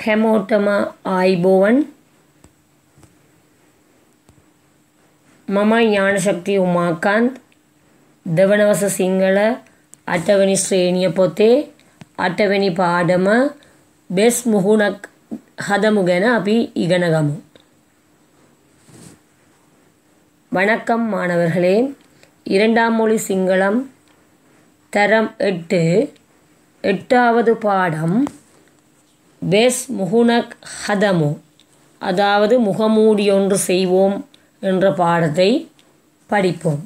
හැමෝටම ආයිබෝවන් මම ඥානශක්තිය උමාකාන්ත් දෙවනවස සිංහල අටවැනි ශ්‍රේණිය පොතේ අටවැනි පාඩම බෙස් මුහුණක් හදමු ගැන අපි ඉගෙන ගමු. வணக்கம் மாணவர்களே இரண்டாம் மொழி சிங்களம் தரம் எட்டு எட்டாவது பாடம் பெஸ் முகுனக் ஹதமு அதாவது முகமூடி ஒன்று செய்வோம் என்ற பாடத்தை படிப்போம்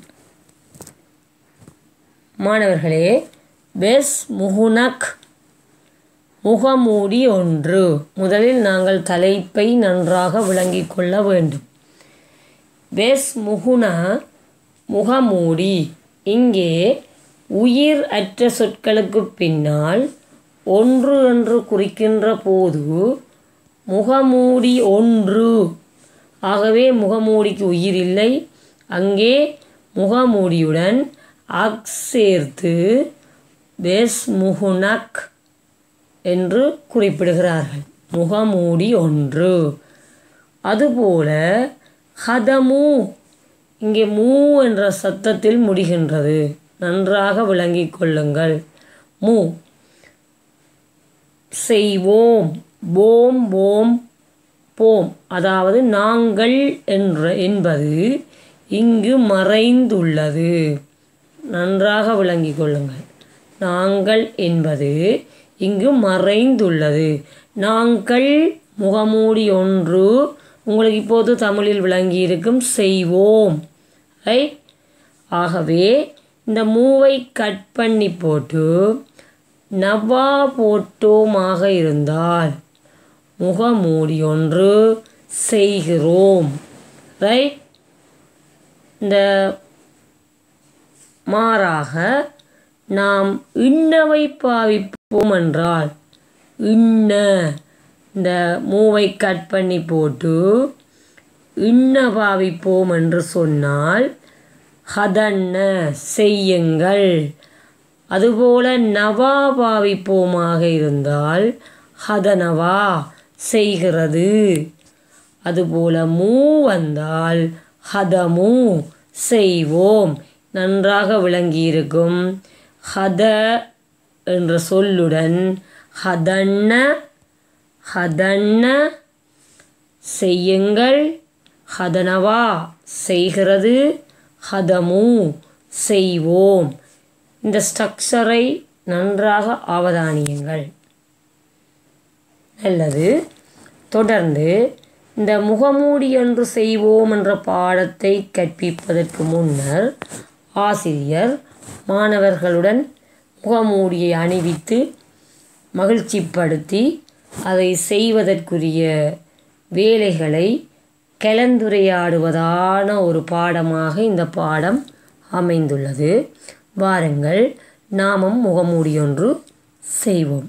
மாணவர்களே பெஸ் முகுனக் முகமூடி ஒன்று முதலில் நாங்கள் தலைப்பை நன்றாக விளங்கிக் கொள்ள வேண்டும் பெஸ் முகுனா முகமூடி இங்கே உயிர் அற்ற சொற்களுக்கு பின்னால் ஒன்று என்று குறிக்கின்ற போது முகமூடி ஒன்று ஆகவே முகமூடிக்கு உயிர் இல்லை அங்கே முகமூடியுடன் அக் சேர்த்து பெஸ் முகுனக் என்று குறிப்பிடுகிறார்கள் முகமூடி ஒன்று அதுபோல ஹதமு இங்கே மூ என்ற சத்தத்தில் முடிகின்றது நன்றாக விளங்கிக் கொள்ளுங்கள் மூ செய்வோம் போம் போம் போம் அதாவது நாங்கள் என்ற என்பது இங்கு மறைந்துள்ளது நன்றாக விளங்கிக் கொள்ளுங்கள் நாங்கள் என்பது இங்கு மறைந்துள்ளது நாங்கள் முகமூடி ஒன்று உங்களுக்கு இப்போது தமிழில் விளங்கி இருக்கும் செய்வோம் ரைட் ஆகவே இந்த மூவை கட் பண்ணி போட்டு நவா போட்டோமாக இருந்தால் முகமூடி ஒன்று செய்கிறோம் ரைட் இந்த மாறாக நாம் இன்னவை பாவிப்போம் என்றால் இன்ன இந்த மூவை கட் பண்ணி போட்டு இன்ன பாவிப்போம் என்று சொன்னால் ஹதன்ன செய்யுங்கள் அதுபோல நவா பாவிப்போமாக இருந்தால் ஹதனவா செய்கிறது அதுபோல மூ வந்தால் ஹதமு செய்வோம் நன்றாக விளங்கியிருக்கும் ஹத என்ற சொல்லுடன் ஹதன்ன ஹதன்ன செய்யுங்கள் ஹதனவா செய்கிறது ஹதமு செய்வோம் இந்த ஸ்ட்ரக்சரை நன்றாக அவதானியுங்கள் நல்லது தொடர்ந்து இந்த முகமூடி என்று செய்வோம் என்ற பாடத்தை கற்பிப்பதற்கு முன்னர் ஆசிரியர் மாணவர்களுடன் முகமூடியை அணிவித்து மகிழ்ச்சிப்படுத்தி அதை செய்வதற்குரிய வேலைகளை கலந்துரையாடுவதான ஒரு பாடமாக இந்த பாடம் அமைந்துள்ளது வாருங்கள் நாமும் முகமூடி ஒன்று செய்வோம்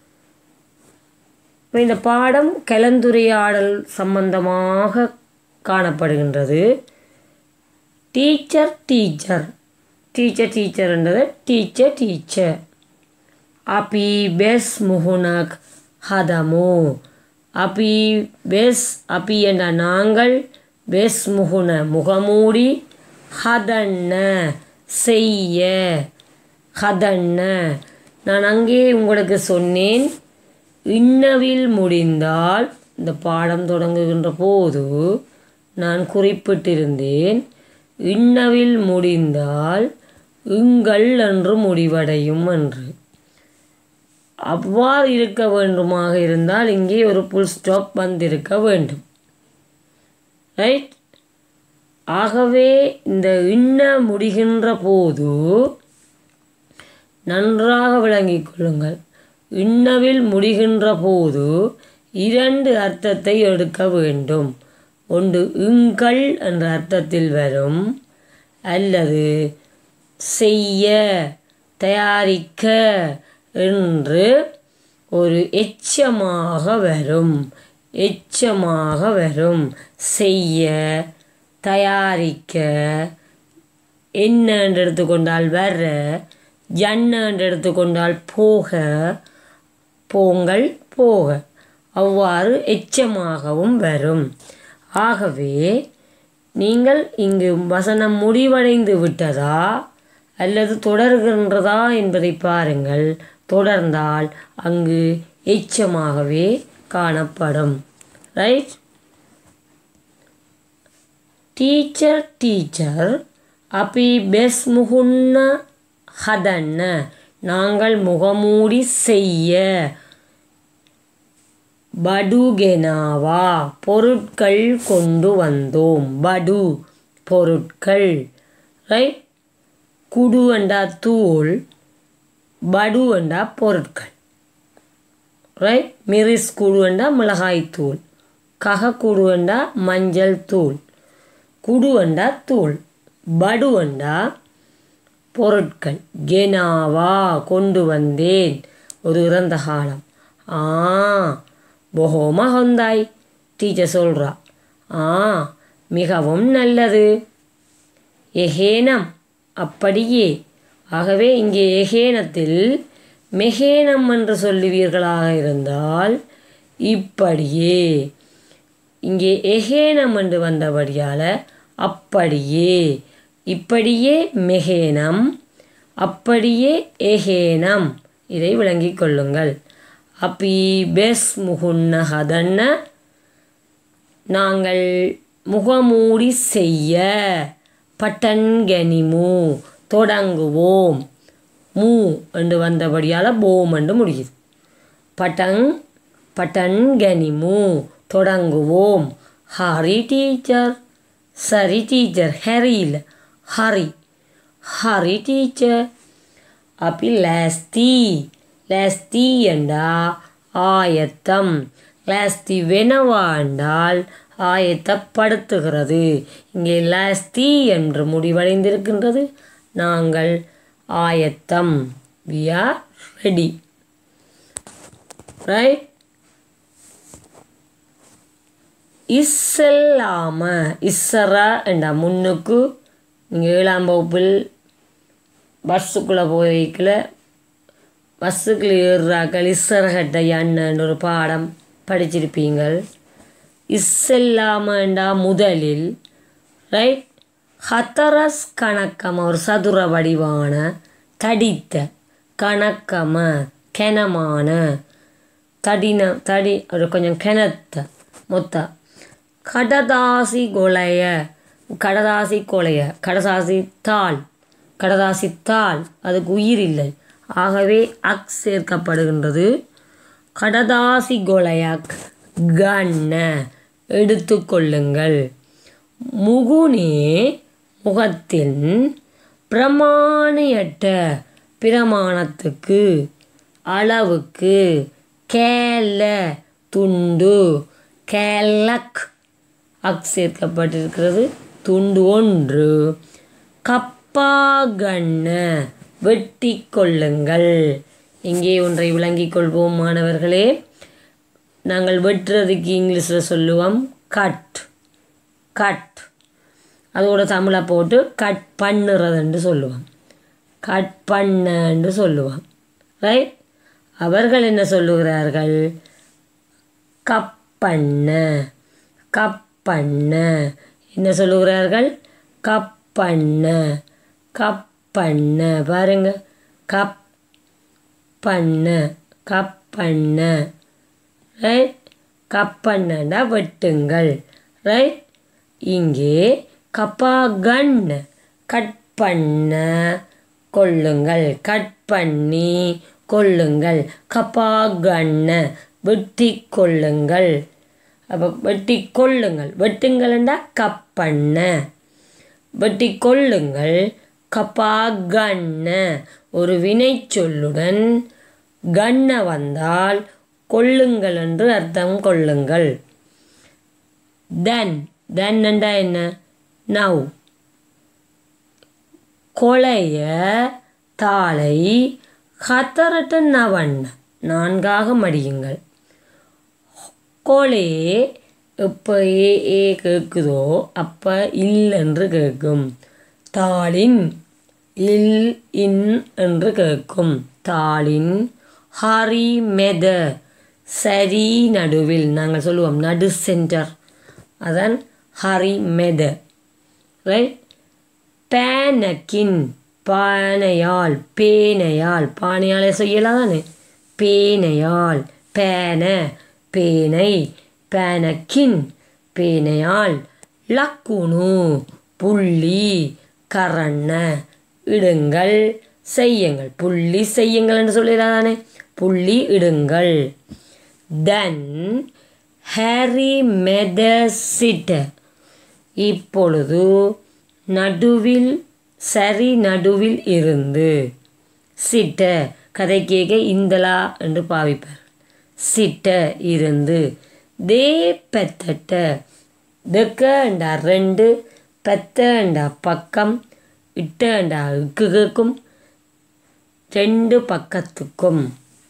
இந்த பாடம் கலந்துரையாடல் சம்பந்தமாக காணப்படுகின்றது டீச்சர் டீச்சர் டீச்சர் டீச்சர்ன்றது டீச்சர் டீச்சர் அப்பி பெஸ் முகுனக் ஹதமு அப்பி பெஸ் அப்பி என்ற நாங்கள் பெஸ் முகுன முகமூடி ஹதன்ன செய்ய ஹதன்ன நான் அங்கே உங்களுக்கு சொன்னேன் இன்னவில் முடிந்தால் இந்த பாடம் தொடங்குகின்ற போது நான் குறிப்பிட்டிருந்தேன் இன்னவில் முடிந்தால் உங்கள் என்று முடிவடையும் என்று அவ்வாறு இருக்க வேண்டுமாக இருந்தால் இங்கே ஒரு புல் ஸ்டாப் வந்திருக்க வேண்டும் ரைட் ஆகவே இந்த இன்ன முடிகின்ற போது நன்றாக விளங்கிக் கொள்ளுங்கள் இன்னவில் முடிகின்ற போது இரண்டு அர்த்தத்தை எடுக்க வேண்டும் ஒன்று இங்கள் என்ற அர்த்தத்தில் வரும் அல்லது செய்ய தயாரிக்க என்று ஒரு எச்சமாக வரும் எச்சமாக வரும் செய்ய தயாரிக்க என்ன என்று எடுத்துக்கொண்டால் வர ஜன்ன என்று எடுத்துக்கொண்டால் போக போங்கள் போக அவ்வாறு எச்சமாகவும் வரும் ஆகவே நீங்கள் இங்கு வசனம் முடிவடைந்து விட்டதா அல்லது தொடர்கின்றதா என்பதை பாருங்கள் தொடர்ந்தால் அங்கு எச்சமாகவே காணப்படும் ரைட் டீச்சர் டீச்சர் அப்பி பெஸ் முகுன்ன ஹதன்ன நாங்கள் முகமூடி செய்ய படுகெனாவா பொருட்கள் கொண்டு வந்தோம் படு பொருட்கள் ரைட் குடு அண்டா தூள் படு அண்டா பொருட்கள் ரைட் மிரிஸ் குடு அண்டா மிளகாய் தூள் கக குடு அண்டா மஞ்சள் தூள் குடு அண்டா தூள் படு அண்டா பொருட்கள் கெனாவா கொண்டு வந்தேன் ஒரு இறந்த காலம் ஆ பொஹோமா ஹொந்தாய் டீச்சர் சொல்கிறா ஆ மிகவும் நல்லது எஹேனம் அப்படியே ஆகவே இங்கே எஹேனத்தில் மெஹேனம் என்று சொல்லுவீர்களாக இருந்தால் இப்படியே இங்கே எஹேனம் என்று வந்தபடியால் அப்படியே இப்படியே மெஹேனம் அப்படியே எஹேனம் இதை விளங்கிக் கொள்ளுங்கள் அப்பி பெஸ் முகுன்ன ஹதன்ன நாங்கள் முகமூடி செய்ய பட்டன்கனிமு தொடங்குவோம் மூ என்று வந்தபடியால் போம் என்று முடியுது பட்டங் பட்டன்கனிமு தொடங்குவோம் ஹரி டீச்சர் சரி டீச்சர் ஹரி இல்லை ஹரி ஹரி டீச்சர் அப்பி லாஸ்தி லாஸ்தி என்றா ஆயத்தம் லாஸ்தி வெனவா என்றால் ஆயத்தப்படுத்துகிறது இங்கே லாஸ்தி என்று முடிவடைந்திருக்கின்றது நாங்கள் ஆயத்தம் வி ஆர் ரெடி ரைட் இஸ்ஸல்லாம இஸ்ஸரா என்ற முன்னுக்கு நீங்கள் ஏழாம் வகுப்பில் பஸ்ஸுக்குள்ளே போய்க்கல பஸ்ஸுக்குள்ள ஏறுறாக்கள் இஸ்ஸரகட்ட அண்ணன் ஒரு பாடம் படிச்சிருப்பீங்கள் இஸ்ஸெல்லாமண்டா முதலில் ரைட் ஹத்தரஸ் கணக்கம ஒரு சதுர வடிவான தடித்த கணக்கம கெனமான தடின தடி ஒரு கொஞ்சம் கிணத்த மொத்த கடதாசி கொலைய கடதாசி கொலைய கடதாசி தாள் கடதாசி தாள் அதுக்கு உயிர் இல்லை ஆகவே அக் சேர்க்கப்படுகின்றது கடதாசி கொலையக் கண்ண எடுத்துக்கொள்ளுங்கள் முகுனே முகத்தின் பிரமாணியற்ற பிரமாணத்துக்கு அளவுக்கு கேல துண்டு கேலக் அக் சேர்க்கப்பட்டிருக்கிறது துண்டு ஒன்று கப்பாகண்ண வெட்டி கொள்ளுங்கள் இங்கே ஒன்றை விளங்கிக் கொள்வோம் மாணவர்களே நாங்கள் வெட்டுறதுக்கு இங்கிலீஷில் சொல்லுவோம் கட் கட் அதோட தமிழை போட்டு கட் பண்ணுறதுன்னு சொல்லுவோம் கட் பண்ணன்னு சொல்லுவோம் ரைட் அவர்கள் என்ன சொல்லுகிறார்கள் கப்பண்ண கப்பண்ண என்ன சொல்லுகிறார்கள் கப்பண்ண கப்பண்ண பாருங்க கப் பண்ண கப்பண்ண ரைட் கப்பண்ணா வெட்டுங்கள் ரைட் இங்கே கப்பாகன் கட் பண்ண கொள்ளுங்கள் கட் பண்ணி கொள்ளுங்கள் கப்பாகண்ண வெட்டி கொள்ளுங்கள் அப்போ வெட்டி கொள்ளுங்கள் வெட்டுங்கள்ண்டா கப்பண்ண வெட்டி கொள்ளுங்கள் கப்பாகண்ண ஒரு வினை சொல்லுடன் கண்ண வந்தால் கொள்ளுங்கள் என்று அர்த்தம் கொள்ளுங்கள் தென் தென் என்றா என்ன நவ் கொலைய தாளை ஹத்தரட்ட நவண்ண நான்காக மடியுங்கள் கோலே எப்போ ஏ ஏ கேட்குதோ அப்போ இல் என்று கேட்கும் தாளின் இல் இன் என்று கேட்கும் தாளின் ஹரி மெத சரி நடுவில் நாங்கள் சொல்லுவோம் நடு சென்டர் அதான் ஹரி மெத ரைட் பேனக்கின் பானையால் பேனையால் பானையாலே செய்யலாம் தானே பேனையால் பேன பேனை பேனக்கின் பேனையால் லக்குனு புள்ளி கரண இடுங்கள் செய்யுங்கள் புள்ளி செய்யுங்கள் என்று சொல்லிடாதானே புள்ளி இடுங்கள் தென் ஹாரி மெத சிட்ட இப்பொழுது நடுவில் சரி நடுவில் இருந்து சிட்ட கதை கேட்க இந்தலா என்று பாவிப்பார் சிட்ட இருந்து தே பெத்தட்ட தெக்கண்டா ரெண்டு பெத்தண்டா பக்கம் இட்டண்டா இக்குக்கும் ரெண்டு பக்கத்துக்கும்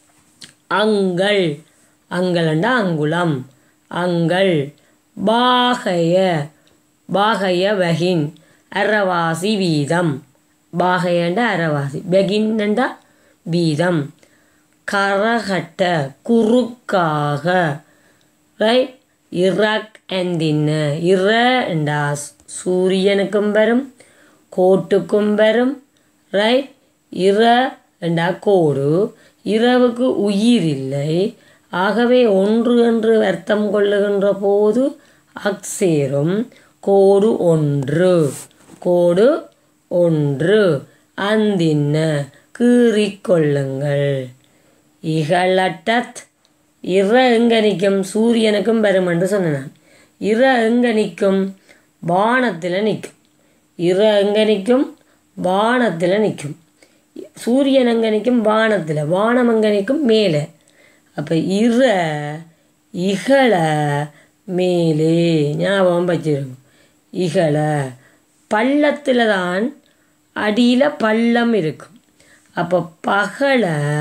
அங்கள் அங்கலண்டா அங்குலம் அங்கள் பாகைய பாகைய வகின் அறவாசி வீதம் பாகையண்டா அறவாசி வெகின்னண்டா வீதம் கரகட்ட குறுக்காக ரைட் இறக் എന്തിന് ഇറ ഉണ്ടാ സൂര്യനുക്കും വരും கோட்டுக்கும் வரும் ரைட் இற என்றா கோடு இரவுக்கு உயிர் இல்லை ஆகவே ஒன்று என்று அர்த்தம் கொள்ளுகின்ற போது அக்சேரும் கோடு ஒன்று கோடு ஒன்று அந்தின்ன கீறிக்கொள்ளுங்கள் இகழட்டத் இற எங்க நிற்கும் சூரியனுக்கும் வரும் என்று சொன்னான் இற எங்க நிற்கும் வானத்தில் நிற்கும் இற எங்க நிற்கும் வானத்தில் நிற்கும் சூரியன் எங்கே நிற்கும் வானத்தில் வானம் எங்கே நிற்கும் மேலே அப்போ இற இகழ மேலே ஞாபகம் வச்சிருக்கும் இகழ பள்ளத்தில் தான் அடியில் பள்ளம் இருக்கும் அப்போ பகல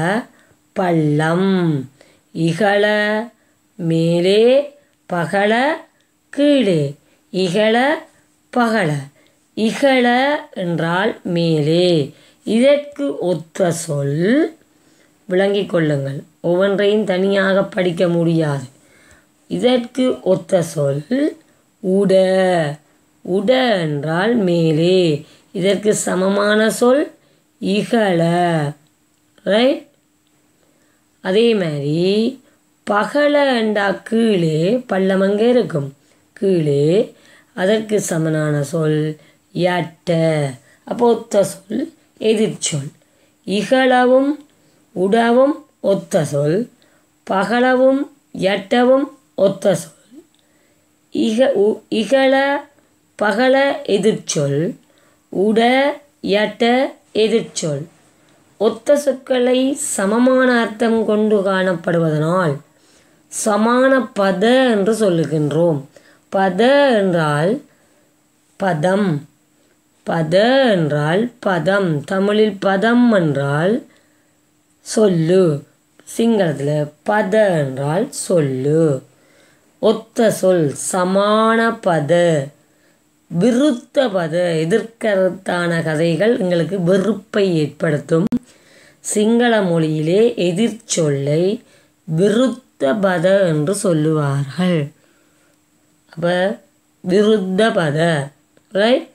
பள்ளம் இகழ மேலே பகல கீழே இகழ பகல இகழ என்றால் மேலே இதற்கு ஒத்த சொல் விளங்கிக் கொள்ளுங்கள் ஒவ்வொன்றையும் தனியாக படிக்க முடியாது இதற்கு ஒத்த சொல் உட உட என்றால் மேலே இதற்கு சமமான சொல் இகழ ரைட் அதே மாதிரி பகல என்றா கீழே பள்ளம் அங்கே இருக்கும் கீழே அதற்கு சமனான சொல் யட்ட அப்போ ஒத்த சொல் எதிர்ச்சொல் இகழவும் உடவும் ஒத்த சொல் பகலவும் எட்டவும் ஒத்த சொல் இக உ- இகழ பகல எதிர்ச்சொல் உட எட்ட எதிர்ச்சொல் ஒத்த சொற்களை சமமான அர்த்தம் கொண்டு காணப்படுவதனால் சமான பத என்று சொல்லுகின்றோம் பத என்றால் பதம் பத என்றால் பதம் தமிழில் பதம் என்றால் சொல்லு சிங்களத்தில் பத என்றால் சொல்லு ஒத்த சொல் சமான பத விருத்த பத எதிர்கருத்தான கதைகள் எங்களுக்கு வெறுப்பை ஏற்படுத்தும் சிங்கள மொழியிலே எதிர்ச்சொல்லை விருத்த பத என்று சொல்லுவார்கள் அப்போ விருத்த பத ரைட்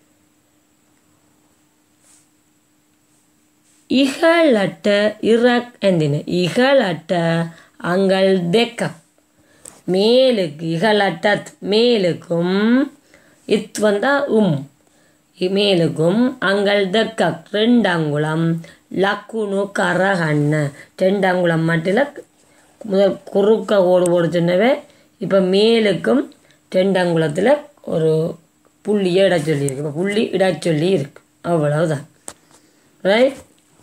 இகழட்ட இறக் ಎಂದಿನ இகழட்ட அங்கள் தெக்க மேலுக்கு இகழட்டத் மேலுக்கும் இத் வந்தா உம் இ- மேலுக்கும் அங்கள் தெக்க ரெண்டங்குளம் லக்குனு கரகண்ண ரெண்டங்குளம் மட்டில் முதல் குறுக்க ஓடு ஓடு சொன்னவே இப்போ மேலுக்கும் ரெண்டங்குளத்தில் ஒரு புள்ளியை இடச்சொல்லி இருக்கு இப்போ புள்ளி இடச்சொல்லி இருக்கு அவ்வளவுதான் ரைட்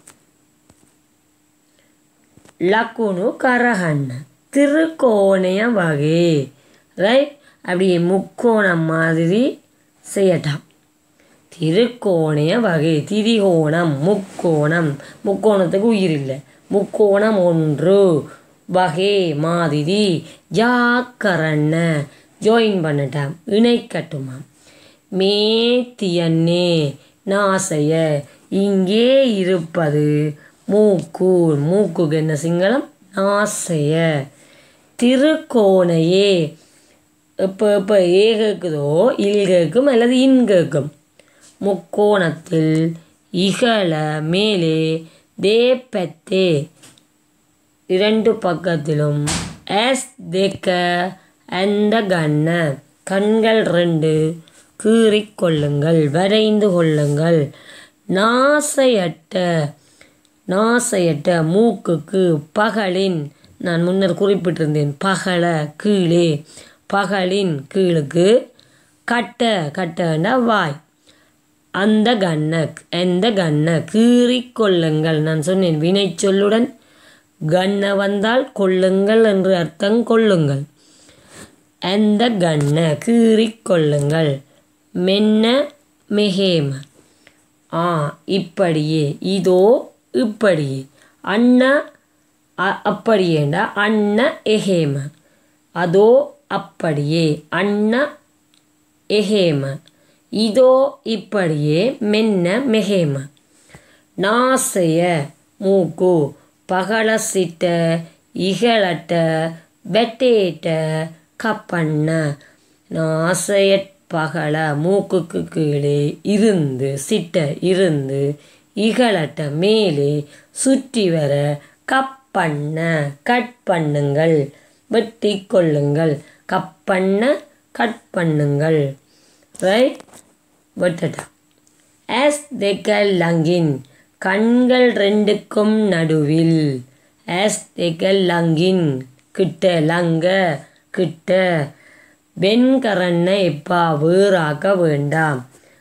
லக்குனு கரகண்ண திருக்கோணைய வகை ரைட் அப்படியே முக்கோணம் மாதிரி செய்யட்டாம் திருக்கோணைய வகை திரிகோணம் முக்கோணம் முக்கோணத்துக்கு உயிர் இல்லை முக்கோணம் ஒன்று வகை மாதிரி ஜாக்கரண்ண ஜாயின் பண்ணட்டாம் இணைக்கட்டுமாம் மேத்தியன்னே நாசைய இங்கே இருப்பது மூக்கு மூக்குக்கு என்ன சிங்களம் நாசைய திருக்கோணையே இப்போ இப்போ ஏ கேட்குதோ இல் கேட்கும் அல்லது இன் கேட்கும் முக்கோணத்தில் இகழ மேலே தேப்பத்தே இரண்டு பக்கத்திலும் எஸ் தேக்க அந்த கண்ண கண்கள் ரெண்டு கீறிக் கொள்ளுங்கள் வரைந்து கொள்ளுங்கள் நாசையட்ட நாசையட்ட மூக்குக்கு பகலின் நான் முன்னர் குறிப்பிட்டிருந்தேன் பகல கீழே பகலின் கீழுக்கு கட்ட கட்டன்னா வாய் அந்த கண்ண எந்த கண்ண கீறிக் கொள்ளுங்கள் நான் சொன்னேன் வினை சொல்லுடன் கண்ண வந்தால் கொள்ளுங்கள் என்று அர்த்தம் கொள்ளுங்கள் அந்த கண்ண கீறிக் கொள்ளுங்கள் மென்ன மெஹேம ஆ இப்படியே இதோ இப்படியே அண்ண அ- அப்படியேண்டா அண்ண எஹேம அதோ அப்படியே அண்ண எஹேம இதோ இப்படியே மென்ன மெஹேம நாசைய மூக்கு பகலசிட்ட இகழட்ட வெட்டேட்ட கப்பண்ண நாசையட் பகல மூக்குக்கு கீழே இருந்து சிட்ட இருந்து இகழட்ட மேலே சுற்றி வர கப்பண்ண கட் பண்ணுங்கள் வெட்டி கொள்ளுங்கள் கப்பண்ண கட் பண்ணுங்கள் ரைட் வெட்டட்டா ஆஸ் தெக்கல் லங்கின் கண்கள் ரெண்டுக்கும் நடுவில் ஆஸ் தெக்கல் லங்கின் கிட்ட லங்க கிட்ட வெண்கரண்ணை எப்பா வேறாக்க வேண்டாம்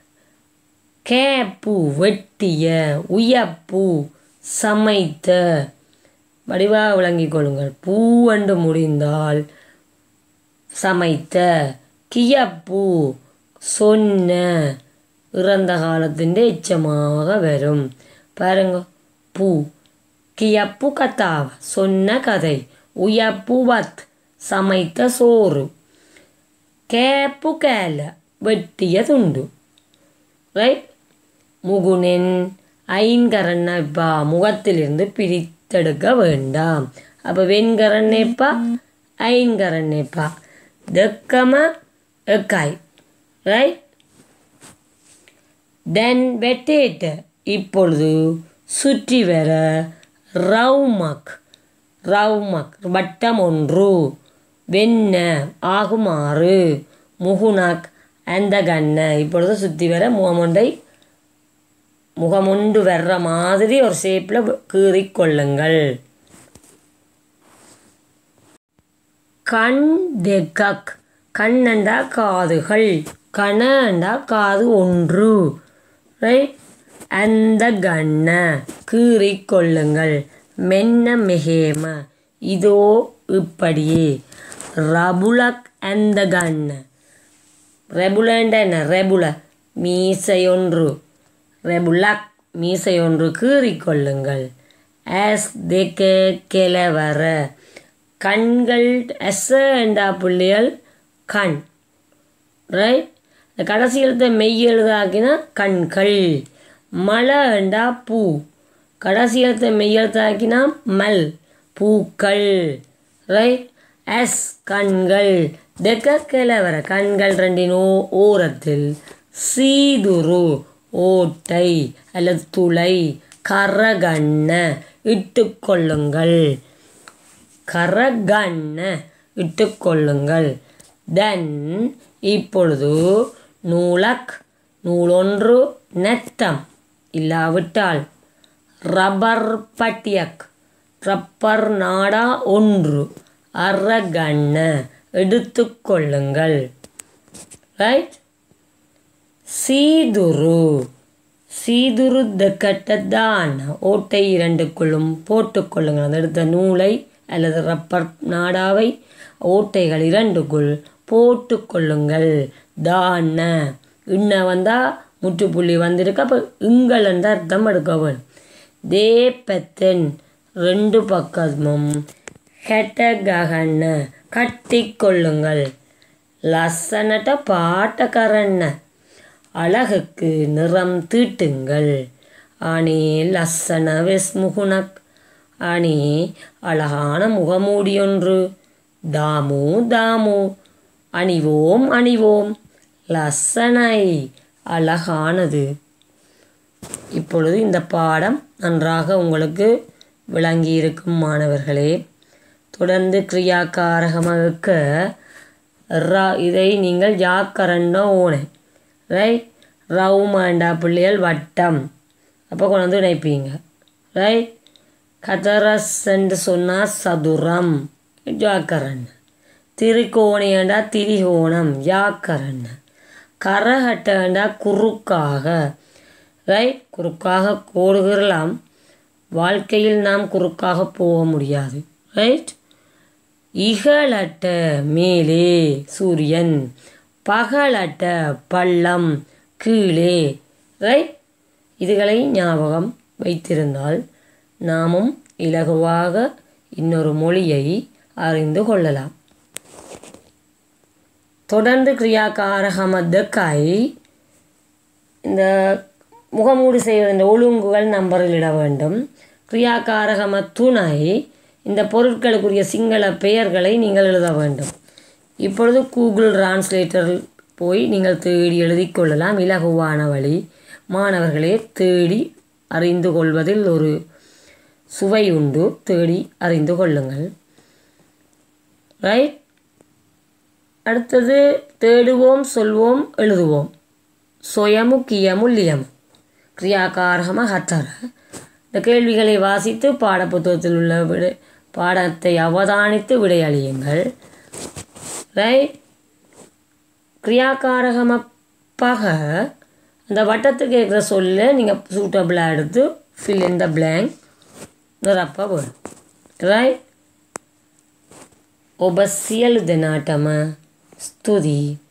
கேப்பு வெட்டிய உயப்பு சமைத்த வடிவாக விளங்கிக் கொள்ளுங்கள் பூ என்று முடிந்தால் சமைத்த கியப்பு சொன்ன இறந்த காலத்தின் எச்சமாக வரும் பாருங்க பூ கியப்பு கத்தாவ சொன்ன கதை உயப்பு வத் சமைத்த சோறு கேப்பு கேல வெட்டிய துண்டு ரைட் முகுனென் ஐங்கரண்ணப்பா முகத்திலிருந்து பிரித்தெடுக்க வேண்டாம் அப்போ வெண்கரண்ணேப்பா ஐங்கரண்ணேப்பா தெக்கம எக்காய் ரைட் தென் வெட்டேட்ட இப்பொழுது சுற்றி வர ரவுமக் ரவுமக் வட்டம் ஒன்று வெண்ண ஆகுமாறு முகுனக் அந்த கண்ண இப்பொழுது சுற்றி வர முகமொண்டை முகமொண்டு வர்ற மாதிரி ஒரு ஷேப்பில் கீறிக் கொள்ளுங்கள் கண் தெக்கக் கண்ணண்டா காதுகள் கணண்டா காது ஒன்று ரைட் அந்த கண்ண கீறிக் கொள்ளுங்கள் மென்ன மெஹேம இதோ இப்படியே ரபுலக் அந்த கண்ண ரெபுலண்ட என்ன ரெபுல மீசையொன்று ரெபுலக் மீசையொன்று கீறிக்கொள்ளுங்கள் ஆஸ் தெக்க கிளவர கண்கள் எஸ் என்றா பிள்ளைகள் கண் ரைட் இந்த கடைசி எழுத்தை மெய் எழுதாக்கினா கண்கள் மலை என்றா பூ கடைசி எழுத்தை மெய் எழுத்தாக்கினா மல் பூக்கள் ரைட் எஸ் கண்கள் தெக்க கிளவர கண்கள் ரெண்டின் ஓ ஓரத்தில் சீதுரு ஓட்டை அல்லது துளை கரகண்ண இட்டுக்கொள்ளுங்கள் கரகண்ண இட்டுக்கொள்ளுங்கள் தென் இப்பொழுது நூலக் நூலொன்று நெத்தம் இல்லாவிட்டால் ரப்பர் பட்டியக் ரப்பர் நாடா ஒன்று அரகண்ண எடுத்துக்கொள்ளுங்கள் ரைட் சீதுரு சீதுரு கட்டத்தான் ஓட்டை இரண்டுக்குள்ளும் போட்டுக்கொள்ளுங்கள் அந்த எடுத்த நூலை அல்லது ரப்பர் நாடாவை ஓட்டைகள் இரண்டுக்குள் போட்டுக்கொள்ளுங்கள் தான இன்ன வந்தால் முற்றுப்புள்ளி வந்திருக்கு அப்போ இங்கள் என்ற அர்த்தம் எடுக்க வேணும் தேப்பத்தன் ரெண்டு பக்கமும் ஹெட்டகண்ண கட்டிக்கொள்ளுங்கள் லசனட்ட பாட்டக்கரண்ண அழகுக்கு நிறம் தீட்டுங்கள் ஆனே லசன வெஸ்முகுனக் ஆனே அழகான முகமூடியொன்று தாமு தாமு அணிவோம் அணிவோம் லசனை அழகானது இப்பொழுது இந்த பாடம் நன்றாக உங்களுக்கு விளங்கி இருக்கும் மாணவர்களே தொடர்ந்து கிரியாக்காரகமாக ரா இதை நீங்கள் ஜாக்கரண்ட ஓனை ரைட் ரவுமாண்டா பிள்ளைகள் வட்டம் அப்போ கொண்டு வந்து இணைப்பீங்க ரைட் கதரஸ் என்று சொன்னால் சதுரம் ஜாக்கரன் திருக்கோணியண்டா திரிகோணம் யாக்கரன் கரகட்டண்டா குறுக்காக ரைட் குறுக்காக கோடுகிறலாம் வாழ்க்கையில் நாம் குறுக்காக போக முடியாது ரைட் இகலட்ட மேலே சூரியன் பகலட்ட பள்ளம் கீழே ரைட் இதுகளை ஞாபகம் வைத்திருந்தால் நாமும் இலகுவாக இன்னொரு மொழியை அறிந்து கொள்ளலாம் தொடர்ந்து கிரியாக்காரகமத்தக்கை இந்த முகமூடி செய்வதன் ஒழுங்குகள் நம்பரில் இட வேண்டும் கிரியாக்காரகம துணை இந்த பொருட்களுக்குரிய சிங்கள பெயர்களை நீங்கள் எழுத வேண்டும் இப்பொழுது கூகுள் டிரான்ஸ்லேட்டர் போய் நீங்கள் தேடி எழுதி கொள்ளலாம் இலகுவான வழி மாணவர்களே தேடி அறிந்து கொள்வதில் ஒரு சுவை உண்டு தேடி அறிந்து கொள்ளுங்கள் ரைட் அடுத்தது தேடுவோம் சொல்வோம் எழுதுவோம் சொயமு கியமு லியம் கிரியாக்காரகம ஹத்தர இந்த கேள்விகளை வாசித்து பாடப்புத்தகத்தில் உள்ள விடை பாடத்தை அவதானித்து விடையளியுங்கள் ரைட் கிரியாக்காரகம பக அந்த வட்டத்துக்கு இருக்கிற சொல்ல நீங்கள் சூட்டபிளாக எடுத்து ஃபில் இன் த பிளாங்க் நிரப்ப வேணும் ரைட் ඔබ සියලු දෙනාටම ස්තුතියි